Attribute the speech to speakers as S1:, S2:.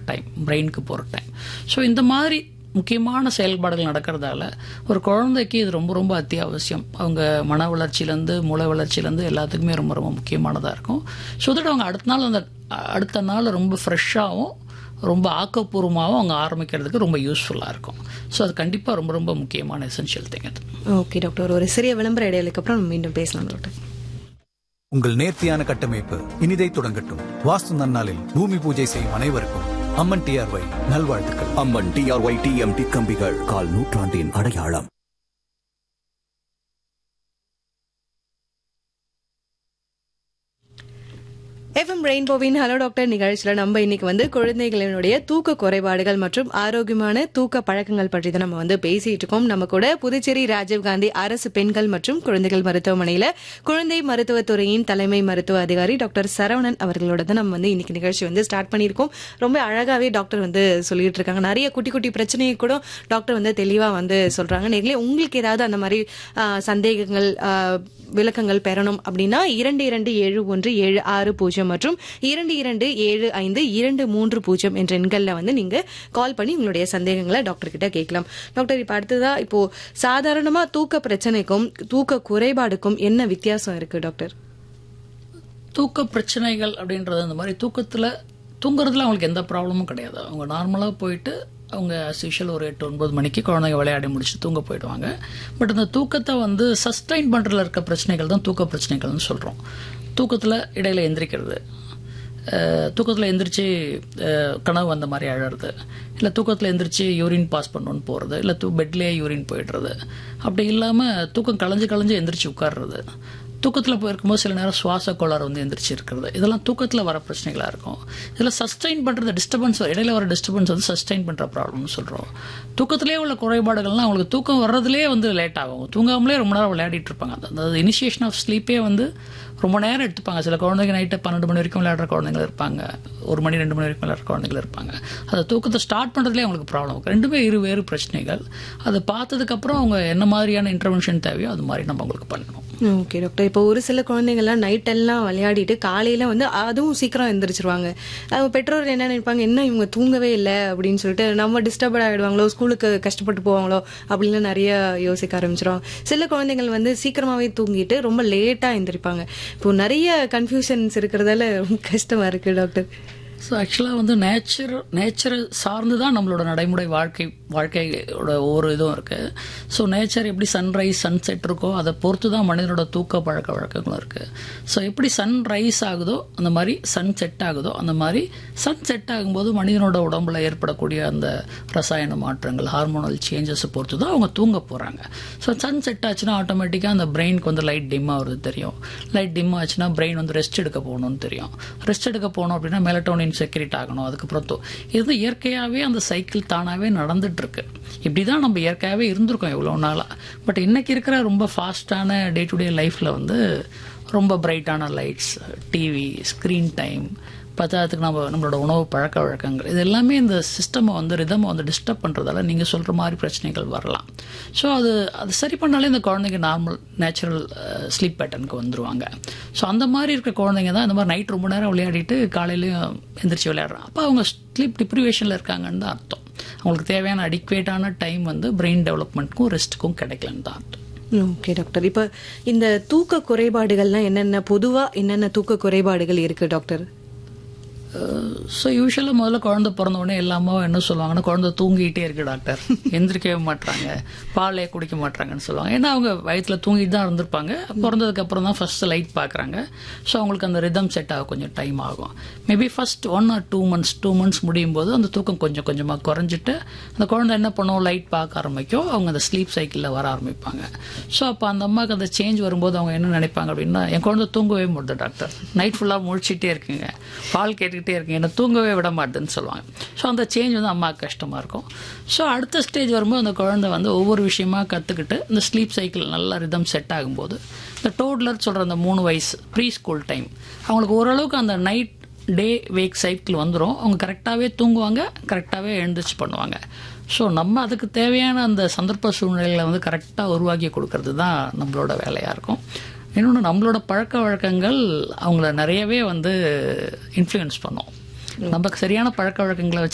S1: time பிரெயினுக்கு போகிற time so இந்த மாதிரி முக்கியமான செயல்பாடுகள் நடக்கிறதால ஒரு குழந்தைக்கு இது ரொம்ப ரொம்ப அத்தியாவசியம் அவங்க மன வளர்ச்சியிலேருந்து மூளை வளர்ச்சியிலேருந்து எல்லாத்துக்குமே ரொம்ப ரொம்ப முக்கியமானதாக இருக்கும் ஸோ தட் அவங்க அடுத்த நாள் அந்த அடுத்த நாள் ரொம்ப ஃப்ரெஷ்ஷாகவும் ரொம்ப ஆக்கப்பூர்வமாகவும் அவங்க ஆரம்பிக்கிறதுக்கு ரொம்ப யூஸ்ஃபுல்லாக இருக்கும் ஸோ அது கண்டிப்பாக ரொம்ப ரொம்ப முக்கியமான எசென்ஷியல் திங் அது
S2: ஓகே டாக்டர் ஒரு சிறிய விளம்பர இடைவெளிக்கு அப்புறம் நம்ம மீண்டும் பேசலாம் டாக்டர்
S3: உங்கள் நேர்த்தியான கட்டமைப்பு இனிதை தொடங்கட்டும் வாஸ்து நன்னாளில் பூமி பூஜை செய்யும் அனைவருக்கும் அம்மன் டிஆர்ஒய் நல்வாழ்த்துக்கள்
S4: அம்மன் டிஆர்ஒய் டிஎம்டி கம்பிகள் கால் நூற்றாண்டின் அடையாளம்
S2: எஃப்எம் ரெயின்போவின் ஹலோ டாக்டர் நிகழ்ச்சியில நம்ம இன்னைக்கு வந்து குழந்தைகளினுடைய தூக்க குறைபாடுகள் மற்றும் ஆரோக்கியமான தூக்க பழக்கங்கள் பற்றி தான் நம்ம வந்து பேசிட்டு இருக்கோம் நம்ம கூட புதுச்சேரி ராஜீவ்காந்தி அரசு பெண்கள் மற்றும் குழந்தைகள் மருத்துவமனையில குழந்தை மருத்துவத்துறையின் தலைமை மருத்துவ அதிகாரி டாக்டர் சரவணன் அவர்களோட தான் நம்ம வந்து இன்னைக்கு நிகழ்ச்சி வந்து ஸ்டார்ட் பண்ணியிருக்கோம் ரொம்ப அழகாவே டாக்டர் வந்து சொல்லிட்டு இருக்காங்க நிறைய குட்டி குட்டி பிரச்சனையை கூட டாக்டர் வந்து தெளிவா வந்து சொல்றாங்க நேர்களே உங்களுக்கு ஏதாவது அந்த மாதிரி ஆ, சந்தேகங்கள் ஆ, விளக்கங்கள் பெறணும் அப்படின்னா இரண்டு இரண்டு ஏழு ஒன்று ஏழு ஆறு பூஜ்ஜியம் மற்றும் இரண்டு இரண்டு ஏழு ஐந்து இரண்டு மூன்று பூஜ்ஜியம் என்ற எண்கள்ல வந்து நீங்க கால் பண்ணி உங்களுடைய சந்தேகங்களை டாக்டர் கிட்ட கேட்கலாம் டாக்டர் இப்ப அடுத்ததா இப்போ சாதாரணமா தூக்க பிரச்சனைக்கும் தூக்க குறைபாடுக்கும் என்ன வித்தியாசம் இருக்கு டாக்டர்
S1: தூக்க பிரச்சனைகள் அப்படின்றது அந்த மாதிரி தூக்கத்தில் தூங்குறதுல அவங்களுக்கு எந்த ப்ராப்ளமும் கிடையாது அவங்க நார்மலாக போயிட்டு அவங்க as usual ஒரு எட்டு ஒன்பது மணிக்கு குழந்தைங்க விளையாடி முடிச்சு தூங்க போயிடுவாங்க பட் அந்த தூக்கத்தை வந்து சஸ்டைன் பண்ணுறதுல இருக்க பிரச்சனைகள் தான் தூக்க பிரச்சனைகள்னு சொல்கிறோம் தூக்கத்தில் இடையில எந்திரிக்கிறது தூக்கத்தில் எந்திரிச்சு அஹ், கனவு வந்த மாதிரி அழறது இல்லை தூக்கத்தில் எந்திரிச்சு யூரின் பாஸ் பண்ணணும்னு போகிறது இல்லை தூ பெட்லேயே யூரின் போயிடுறது அப்படி இல்லாமல் தூக்கம் களைஞ்சு களைஞ்சு எந்திரிச்சு உட்கார்றது தூக்கத்தில் போயிருக்கும்போது சில நேரம் சுவாச கோளாறு வந்து எந்திரிச்சு இருக்கிறது இதெல்லாம் தூக்கத்தில் வர பிரச்சனைகளாக இருக்கும் இதில் சஸ்டைன் பண்ணுறது டிஸ்டர்பன்ஸ் இடையில வர டிஸ்டர்பன்ஸ் வந்து சஸ்டைன் பண்ணுற ப்ராப்ளம்னு சொல்கிறோம் தூக்கத்திலே உள்ள குறைபாடுகள்லாம் அவங்களுக்கு தூக்கம் வர்றதுலேயே வந்து லேட் ஆகும் தூங்காமலே ரொம்ப நேரம் விளையாடிட்டு இருப்பாங்க அந்த- அதாவது இனிஷியேஷன் ஆஃப் ஸ்லீப்பே வந்து ரொம்ப நேரம் எடுத்துப்பாங்க சில குழந்தைங்க நைட்டு பன்னெண்டு மணி வரைக்கும் விளையாடுற குழந்தைங்க இருப்பாங்க ஒரு மணி ரெண்டு மணி வரைக்கும் விளையாடுற குழந்தைங்க இருப்பாங்க அந்த தூக்கத்தை ஸ்டார்ட் பண்ணுறதுலேயே அவங்களுக்கு ப்ராப்ளம் ரெண்டுமே இரு வேறு பிரச்சனைகள் அதை பார்த்ததுக்கப்புறம் அவங்க என்ன மாதிரியான இன்டர்வென்ஷன் தேவையோ அது மாதிரி நம்ம அவங்களுக்கு பண்ணணும்
S2: ஓகே டாக்டர் இப்போ ஒரு சில குழந்தைங்கள்லாம் நைட் எல்லாம் விளையாடிட்டு காலையில வந்து அதுவும் சீக்கிரம் எந்திரிச்சிருவாங்க அவங்க பெற்றோர் என்ன நினைப்பாங்க என்ன இவங்க தூங்கவே இல்லை அப்படின்னு சொல்லிட்டு நம்ம டிஸ்டர்பட் ஆயிடுவாங்களோ ஸ்கூலுக்கு கஷ்டப்பட்டு போவாங்களோ அப்படின்னு நிறைய யோசிக்க ஆரம்பிச்சிரும் சில குழந்தைகள் வந்து சீக்கிரமாவே தூங்கிட்டு ரொம்ப லேட்டா எந்திரிப்பாங்க இப்போ நிறைய கன்ஃபியூஷன்ஸ் இருக்கிறதால ரொம்ப கஷ்டமா இருக்கு டாக்டர்
S1: ஸோ ஆக்சுவலாக வந்து நேச்சர் நேச்சரை சார்ந்து தான் நம்மளோட நடைமுறை வாழ்க்கை வாழ்க்கையோட ஒவ்வொரு இதுவும் இருக்குது ஸோ நேச்சர் எப்படி சன்ரைஸ் சன்செட் இருக்கோ அதை பொறுத்து தான் மனிதனோட தூக்க பழக்க வழக்கங்களும் இருக்குது ஸோ எப்படி சன் ரைஸ் ஆகுதோ அந்த மாதிரி சன் செட் ஆகுதோ அந்த மாதிரி சன் செட் ஆகும்போது மனிதனோட உடம்புல ஏற்படக்கூடிய அந்த ரசாயன மாற்றங்கள் ஹார்மோனல் சேஞ்சஸை பொறுத்து தான் அவங்க தூங்க போகிறாங்க ஸோ சன் செட் ஆச்சுன்னா ஆட்டோமேட்டிக்காக அந்த பிரெயினுக்கு வந்து லைட் டிம் ஆகுறது தெரியும் லைட் டிம் ஆச்சுன்னா பிரெயின் வந்து ரெஸ்ட் எடுக்க போகணும்னு தெரியும் ரெஸ்ட் எடுக்க போகணும் அப்படின்னா மெலட்டோனின் செக்ரேட் ஆகணும் அதுக்கப்புறம் தூ- இது இயற்கையாகவே அந்த சைக்கிள் தானாகவே நடந்துட்டு இருக்கு இப்படி தான் நம்ம இயற்கையாகவே இருந்திருக்கோம் இவ்வளோ நாளாக பட் இன்னைக்கு இருக்கிற ரொம்ப ஃபாஸ்டான டே டு டே லைஃப்பில் வந்து ரொம்ப பிரைட்டான லைட்ஸ் டிவி ஸ்க்ரீன் டைம் பத்தாததுக்கு நம்ம நம்மளோட உணவு பழக்க வழக்கங்கள் இது எல்லாமே இந்த சிஸ்டமை வந்து ரிதமை வந்து டிஸ்டர்ப் பண்ணுறதால நீங்கள் சொல்கிற மாதிரி பிரச்சனைகள் வரலாம் ஸோ அது அது சரி பண்ணாலே இந்த குழந்தைங்க நார்மல் நேச்சுரல் ஸ்லீப் பேட்டர்னுக்கு வந்துருவாங்க ஸோ அந்த மாதிரி இருக்க குழந்தைங்க தான் இந்த மாதிரி நைட் ரொம்ப நேரம் விளையாடிட்டு காலையிலையும் எந்திரிச்சு விளையாடுறாங்க அப்போ அவங்க ஸ்லீப் டிப்ரிவேஷனில் இருக்காங்கன்னு தான் அர்த்தம் அவங்களுக்கு தேவையான அடிக்குவேட்டான டைம் வந்து பிரெயின் டெவலப்மெண்ட்க்கும் ரெஸ்ட்டுக்கும் கிடைக்கலன்னு தான் அர்த்தம்
S2: ஓகே டாக்டர் இப்ப இந்த தூக்க குறைபாடுகள்லாம் என்னென்ன பொதுவா என்னென்ன தூக்க குறைபாடுகள் இருக்கு டாக்டர்
S1: ஸோ யூஸ்வலாக முதல்ல குழந்தை பிறந்த உடனே எல்லாமே என்ன சொல்லுவாங்கன்னா குழந்தை தூங்கிட்டே இருக்கு டாக்டர் எந்திரிக்கவே மாட்றாங்க பாலே குடிக்க மாட்றாங்கன்னு சொல்லுவாங்க ஏன்னா அவங்க வயித்துல தூங்கிட்டு தான் இருந்திருப்பாங்க பிறந்ததுக்கு அப்புறம் தான் ஃபர்ஸ்ட் லைட் பார்க்குறாங்க ஸோ அவங்களுக்கு அந்த ரிதம் செட் ஆக கொஞ்சம் டைம் ஆகும் maybe first one or two months two months முடியும் போது அந்த தூக்கம் கொஞ்சம் கொஞ்சமாக குறைஞ்சிட்டு அந்த குழந்தை என்ன பண்ணும் லைட் பார்க்க ஆரம்பிக்கும் அவங்க அந்த ஸ்லீப் சைக்கிளில் வர ஆரம்பிப்பாங்க ஸோ அப்போ அந்த அம்மாவுக்கு அந்த சேஞ்ச் வரும்போது அவங்க என்ன நினைப்பாங்க அப்படின்னா என் குழந்தை தூங்கவே முடியுது டாக்டர் நைட் ஃபுல்லாக முழிச்சிட்டே இருக்குங்க பால் கேட்டுக்கிட்டே இருக்குங்க என்ன தூங்கவே விட மாட்டேன்னு சொல்லுவாங்க ஸோ அந்த சேஞ்ச் வந்து அம்மாவுக்கு கஷ்டமாக இருக்கும் ஸோ அடுத்த ஸ்டேஜ் வரும்போது அந்த குழந்தை வந்து ஒவ்வொரு விஷயமா கற்றுக்கிட்டு இந்த ஸ்லீப் சைக்கிள் நல்ல ரிதம் செட் ஆகும்போது இந்த டோட்லர் சொல்கிற அந்த மூணு வயசு ப்ரீ ஸ்கூல் டைம் அவங்களுக்கு ஓரளவுக்கு அந்த நைட் டே வேக் சைக்கிள் வந்துடும் அவங்க கரெக்டாகவே தூங்குவாங்க கரெக்டாகவே எழுந்திரிச்சு பண்ணுவாங்க ஸோ நம்ம அதுக்கு தேவையான அந்த சந்தர்ப்ப சூழ்நிலைகளை வந்து கரெக்டாக உருவாக்கி கொடுக்கறது தான் நம்மளோட வேலையாக இருக்கும் இன்னொன்று நம்மளோட பழக்க வழக்கங்கள் அவங்கள நிறையவே வந்து இன்ஃப்ளூயன்ஸ் பண்ணும் நமக்கு சரியான பழக்க வழக்கங்களை வச்சு